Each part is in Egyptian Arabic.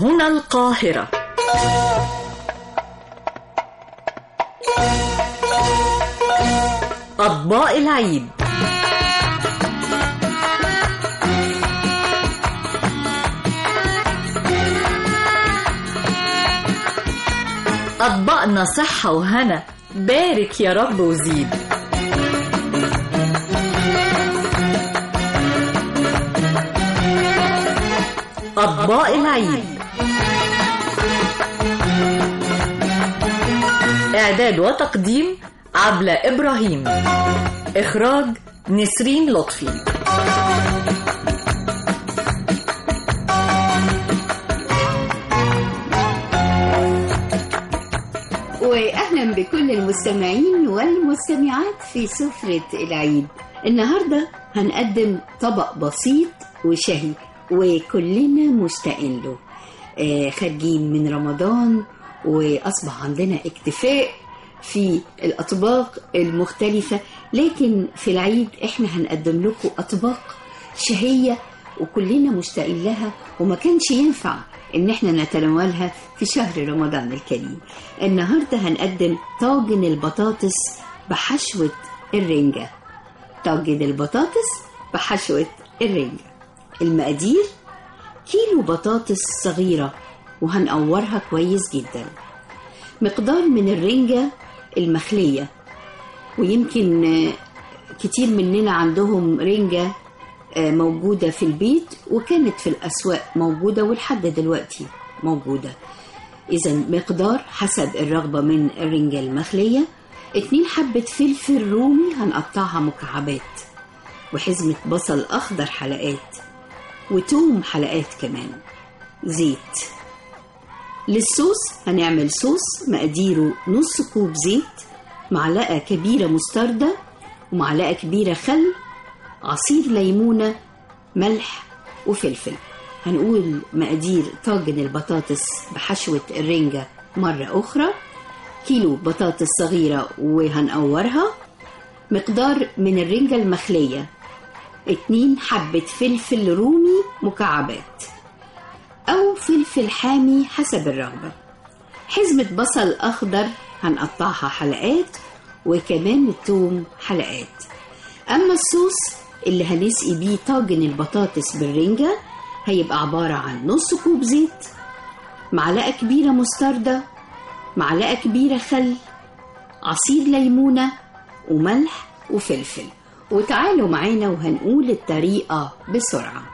هنا القاهرة أطباق العيد أطبقنا صحة وهنا بارك يا رب وزيد أطباق العيد إعداد وتقديم عبلة إبراهيم إخراج نسرين لطفي واهلا بكل المستمعين والمستمعات في سفرة العيد النهارده هنقدم طبق بسيط وشهي وكلنا مشتاقين له آه خارجين من رمضان واصبح عندنا اكتفاء في الاطباق المختلفه لكن في العيد احنا هنقدم لكم اطباق شهيه وكلنا مشتاقين لها وما كانش ينفع ان احنا نتناولها في شهر رمضان الكريم النهارده هنقدم طاجن البطاطس بحشوه الرنجه طاجن البطاطس بحشوه الرنجه المقادير كيلو بطاطس صغيره وهنقورها كويس جدا مقدار من الرنجه المخليه ويمكن آه، كتير مننا عندهم رنجه آه، موجودة في البيت وكانت في الأسواق موجودة ولحد دلوقتي موجودة إذا مقدار حسب الرغبة من الرنجة المخلية اتنين حبة فلفل رومي هنقطعها مكعبات وحزمة بصل أخضر حلقات وتوم حلقات كمان زيت للصوص هنعمل صوص مقاديره نص كوب زيت معلقة كبيرة مستردة ومعلقة كبيرة خل عصير ليمونة ملح وفلفل هنقول مقادير طاجن البطاطس بحشوة الرنجة مرة أخرى كيلو بطاطس صغيرة وهنقورها مقدار من الرنجة المخلية اتنين حبة فلفل رومي مكعبات أو فلفل حامي حسب الرغبة حزمة بصل أخضر هنقطعها حلقات وكمان التوم حلقات أما الصوص اللي هنسقي بيه طاجن البطاطس بالرنجة هيبقى عبارة عن نص كوب زيت معلقة كبيرة مستردة معلقة كبيرة خل عصير ليمونة وملح وفلفل وتعالوا معانا وهنقول الطريقة بسرعة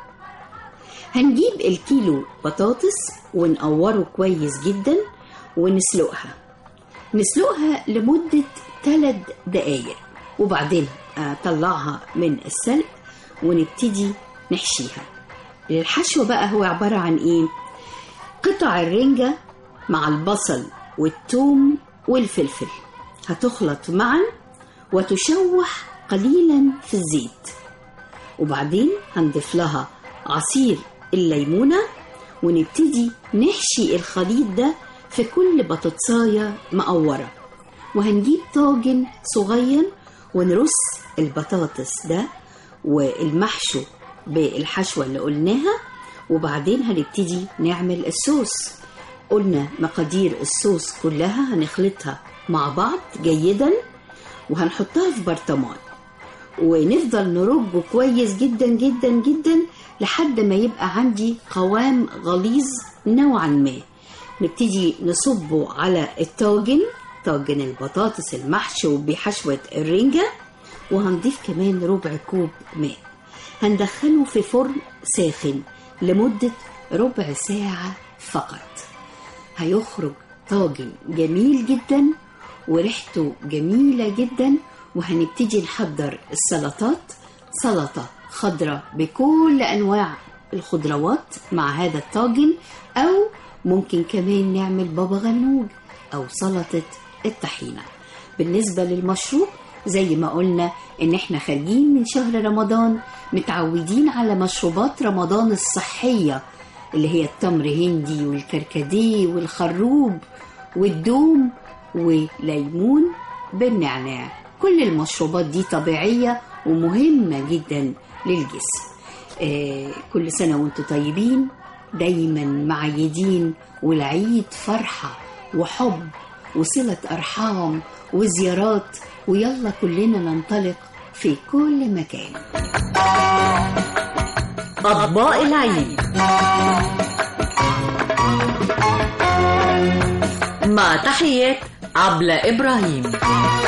هنجيب الكيلو بطاطس ونقوره كويس جدا ونسلقها نسلقها لمدة 3 دقايق وبعدين اطلعها من السلق ونبتدي نحشيها الحشو بقى هو عبارة عن ايه قطع الرنجة مع البصل والثوم والفلفل هتخلط معا وتشوح قليلا في الزيت وبعدين هنضيف لها عصير الليمونة ونبتدي نحشي الخليط ده في كل بطاطساية مقورة وهنجيب طاجن صغير ونرص البطاطس ده والمحشو بالحشوة اللي قلناها وبعدين هنبتدي نعمل الصوص قلنا مقادير الصوص كلها هنخلطها مع بعض جيدا وهنحطها في برطمان ونفضل نرجه كويس جدا جدا جدا لحد ما يبقى عندي قوام غليظ نوعا ما نبتدي نصبه على الطاجن طاجن البطاطس المحشو بحشوة الرنجة وهنضيف كمان ربع كوب ماء هندخله في فرن ساخن لمدة ربع ساعة فقط هيخرج طاجن جميل جدا وريحته جميلة جدا وهنبتدي نحضر السلطات سلطة خضراء بكل أنواع الخضروات مع هذا الطاجن أو ممكن كمان نعمل بابا غنوج أو سلطة الطحينة بالنسبة للمشروب زي ما قلنا إن إحنا خارجين من شهر رمضان متعودين على مشروبات رمضان الصحية اللي هي التمر هندي والكركديه والخروب والدوم وليمون بالنعناع كل المشروبات دي طبيعية ومهمة جدا للجسم آه كل سنة وانتم طيبين دايما معيدين والعيد فرحة وحب وصلة أرحام وزيارات ويلا كلنا ننطلق في كل مكان أطباق العيد مع تحيات عبلة إبراهيم